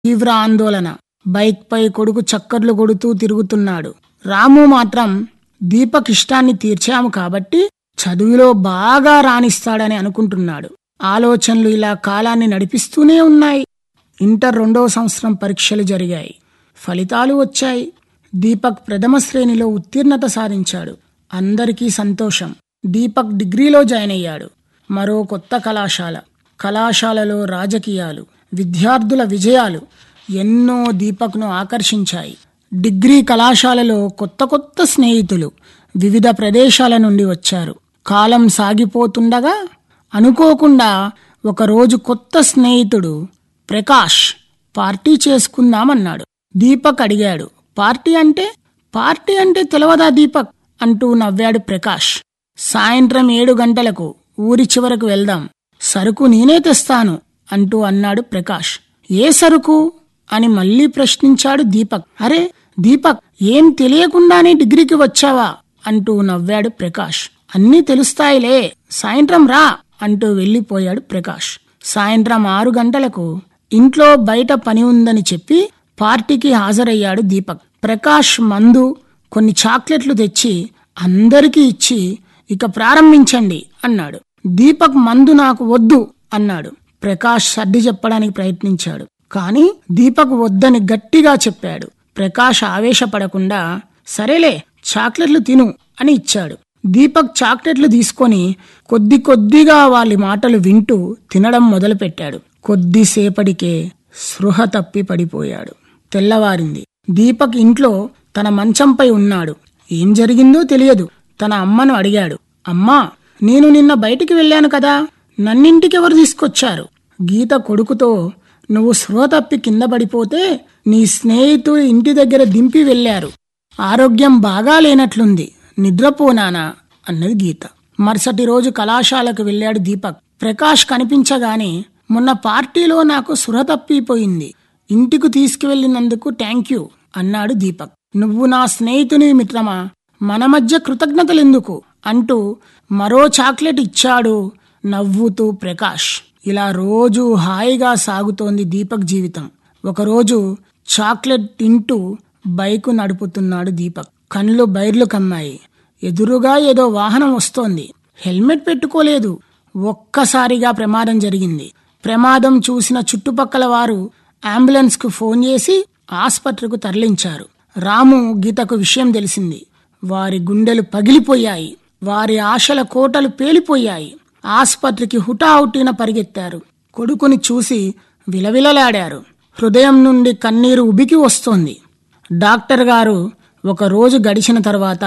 తీవ్ర ఆందోళన బైక్ పై కొడుకు చక్కర్లు కొడుతూ తిరుగుతున్నాడు రాము మాత్రం దీపక్ ఇష్టాన్ని తీర్చాము కాబట్టి చదువులో బాగా రాణిస్తాడని అనుకుంటున్నాడు ఆలోచనలు ఇలా కాలాన్ని నడిపిస్తూనే ఉన్నాయి ఇంటర్ రెండవ సంవత్సరం పరీక్షలు జరిగాయి ఫలితాలు వచ్చాయి దీపక్ ప్రథమ శ్రేణిలో ఉత్తీర్ణత సాధించాడు అందరికీ సంతోషం దీపక్ డిగ్రీలో జాయిన్ అయ్యాడు మరో కొత్త కళాశాల కళాశాలలో రాజకీయాలు విద్యార్థుల విజయాలు ఎన్నో దీపక్ను ఆకర్షించాయి డిగ్రీ కళాశాలలో కొత్త కొత్త స్నేహితులు వివిధ ప్రదేశాల నుండి వచ్చారు కాలం సాగిపోతుండగా అనుకోకుండా ఒకరోజు కొత్త స్నేహితుడు ప్రకాష్ పార్టీ చేసుకుందామన్నాడు దీపక్ అడిగాడు పార్టీ అంటే పార్టీ అంటే తెలవదా దీపక్ అంటూ నవ్వాడు ప్రకాష్ సాయంత్రం ఏడు గంటలకు ఊరి చివరకు వెళ్దాం సరుకు నేనే తెస్తాను అంటూ అన్నాడు ప్రకాష్ ఏ సరుకు అని మళ్ళీ ప్రశ్నించాడు దీపక్ అరే దీపక్ ఏం తెలియకుండానే డిగ్రీకి వచ్చావా అంటూ నవ్వాడు ప్రకాష్ అన్నీ తెలుస్తాయిలే సాయంత్రం రా అంటూ వెళ్ళిపోయాడు ప్రకాష్ సాయంత్రం ఆరు గంటలకు ఇంట్లో బయట పని ఉందని చెప్పి పార్టీకి హాజరయ్యాడు దీపక్ ప్రకాష్ మందు కొన్ని చాక్లెట్లు తెచ్చి అందరికీ ఇచ్చి ఇక ప్రారంభించండి అన్నాడు దీపక్ మందు నాకు వద్దు అన్నాడు ప్రకాష్ సర్ది చెప్పడానికి ప్రయత్నించాడు కానీ దీపక్ వద్దని గట్టిగా చెప్పాడు ప్రకాష్ ఆవేశపడకుండా సరేలే చాక్లెట్లు తిను అని ఇచ్చాడు దీపక్ చాక్లెట్లు తీసుకొని కొద్ది కొద్దిగా వాళ్ళ మాటలు వింటూ తినడం మొదలుపెట్టాడు కొద్దిసేపటికే స్పృహ తప్పి పడిపోయాడు తెల్లవారింది దీపక్ ఇంట్లో తన మంచంపై ఉన్నాడు ఏం జరిగిందో తెలియదు తన అమ్మను అడిగాడు అమ్మా నేను నిన్న బయటికి వెళ్ళాను కదా నన్నింటికి ఎవరు తీసుకొచ్చారు గీత కొడుకుతో నువ్వు స్పృహ తప్పి కింద పడిపోతే నీ స్నేహితుడు ఇంటి దగ్గర దింపి వెళ్ళారు ఆరోగ్యం బాగా లేనట్లుంది నిద్రపోనానా అన్నది గీత మరుసటి రోజు కళాశాలకు వెళ్ళాడు దీపక్ ప్రకాష్ కనిపించగానే మొన్న పార్టీలో నాకు సుర తప్పిపోయింది ఇంటికి తీసుకువెళ్ళినందుకు థ్యాంక్ యూ అన్నాడు దీపక్ నువ్వు నా స్నేహితుని మిత్రమా మన మధ్య కృతజ్ఞతలెందుకు అంటూ మరో చాక్లెట్ ఇచ్చాడు నవ్వుతూ ప్రకాష్ ఇలా రోజు హాయిగా సాగుతోంది దీపక్ జీవితం ఒకరోజు చాక్లెట్ తింటూ బైకు నడుపుతున్నాడు దీపక్ కళ్ళు బైర్లు కమ్మాయి ఎదురుగా ఏదో వాహనం వస్తోంది హెల్మెట్ పెట్టుకోలేదు ఒక్కసారిగా ప్రమాదం జరిగింది ప్రమాదం చూసిన చుట్టుపక్కల వారు అంబులెన్స్ కు ఫోన్ చేసి ఆస్పత్రికి తరలించారు రాము గీతకు విషయం తెలిసింది వారి గుండెలు పగిలిపోయాయి వారి ఆశల కోటలు పేలిపోయాయి ఆస్పత్రికి హుటాహుటిన పరిగెత్తారు కొడుకుని చూసి విలవిలలాడారు హృదయం నుండి కన్నీరు ఉబికి వస్తోంది డాక్టర్ గారు ఒక రోజు గడిచిన తర్వాత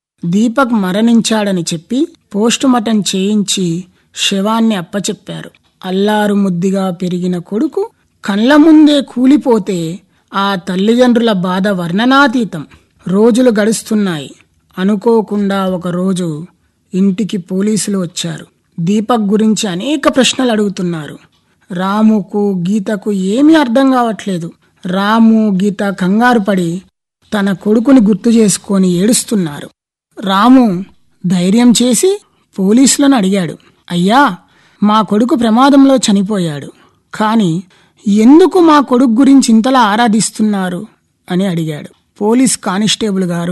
దీపక్ మరణించాడని చెప్పి పోస్టుమార్టం చేయించి శవాన్ని అప్పచెప్పారు అల్లారు ముద్దిగా పెరిగిన కొడుకు కళ్ళ ముందే కూలిపోతే ఆ తల్లిదండ్రుల బాధ వర్ణనాతీతం రోజులు గడుస్తున్నాయి అనుకోకుండా ఒక రోజు ఇంటికి పోలీసులు వచ్చారు దీపక్ గురించి అనేక ప్రశ్నలు అడుగుతున్నారు రాముకు గీతకు ఏమీ అర్థం కావట్లేదు రాము గీత కంగారు పడి తన కొడుకుని గుర్తు చేసుకొని ఏడుస్తున్నారు రాము ధైర్యం చేసి పోలీసులను అడిగాడు అయ్యా మా కొడుకు ప్రమాదంలో చనిపోయాడు కాని ఎందుకు మా కొడుకు గురించి ఇంతలా ఆరాధిస్తున్నారు అని అడిగాడు పోలీస్ కానిస్టేబుల్ గారు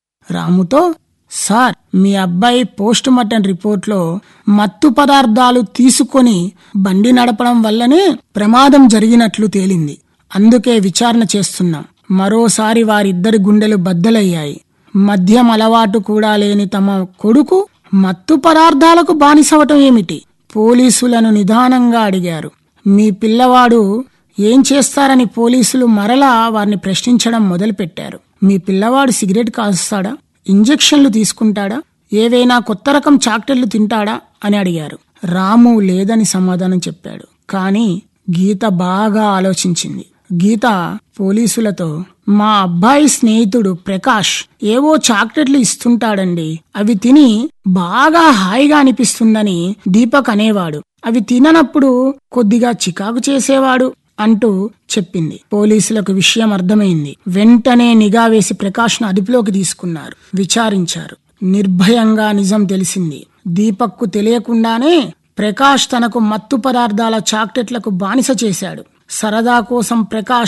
రాముతో సార్ మీ అబ్బాయి పోస్ట్ మార్టం రిపోర్ట్లో మత్తు పదార్థాలు తీసుకొని బండి నడపడం వల్లనే ప్రమాదం జరిగినట్లు తేలింది అందుకే విచారణ చేస్తున్నాం మరోసారి వారిద్దరి గుండెలు బద్దలయ్యాయి మద్యం అలవాటు కూడా లేని తమ కొడుకు మత్తు పదార్థాలకు బానిసవటం ఏమిటి పోలీసులను నిదానంగా అడిగారు మీ పిల్లవాడు ఏం చేస్తారని పోలీసులు మరలా వారిని ప్రశ్నించడం మొదలుపెట్టారు మీ పిల్లవాడు సిగరెట్ కాస్తాడా ఇంజెక్షన్లు తీసుకుంటాడా ఏవైనా కొత్త రకం చాక్లెట్లు తింటాడా అని అడిగారు రాము లేదని సమాధానం చెప్పాడు కానీ గీత బాగా ఆలోచించింది గీత పోలీసులతో మా అబ్బాయి స్నేహితుడు ప్రకాష్ ఏవో చాక్లెట్లు ఇస్తుంటాడండి అవి తిని బాగా హాయిగా అనిపిస్తుందని దీపక్ అనేవాడు అవి తిననప్పుడు కొద్దిగా చికాకు చేసేవాడు అంటూ చెప్పింది పోలీసులకు విషయం అర్థమైంది వెంటనే నిఘా వేసి ప్రకాష్ను అదుపులోకి తీసుకున్నారు విచారించారు నిర్భయంగా నిజం తెలిసింది దీపక్కు తెలియకుండానే ప్రకాష్ తనకు మత్తు పదార్థాల చాక్లెట్లకు బానిస చేశాడు సరదా కోసం ప్రకాష్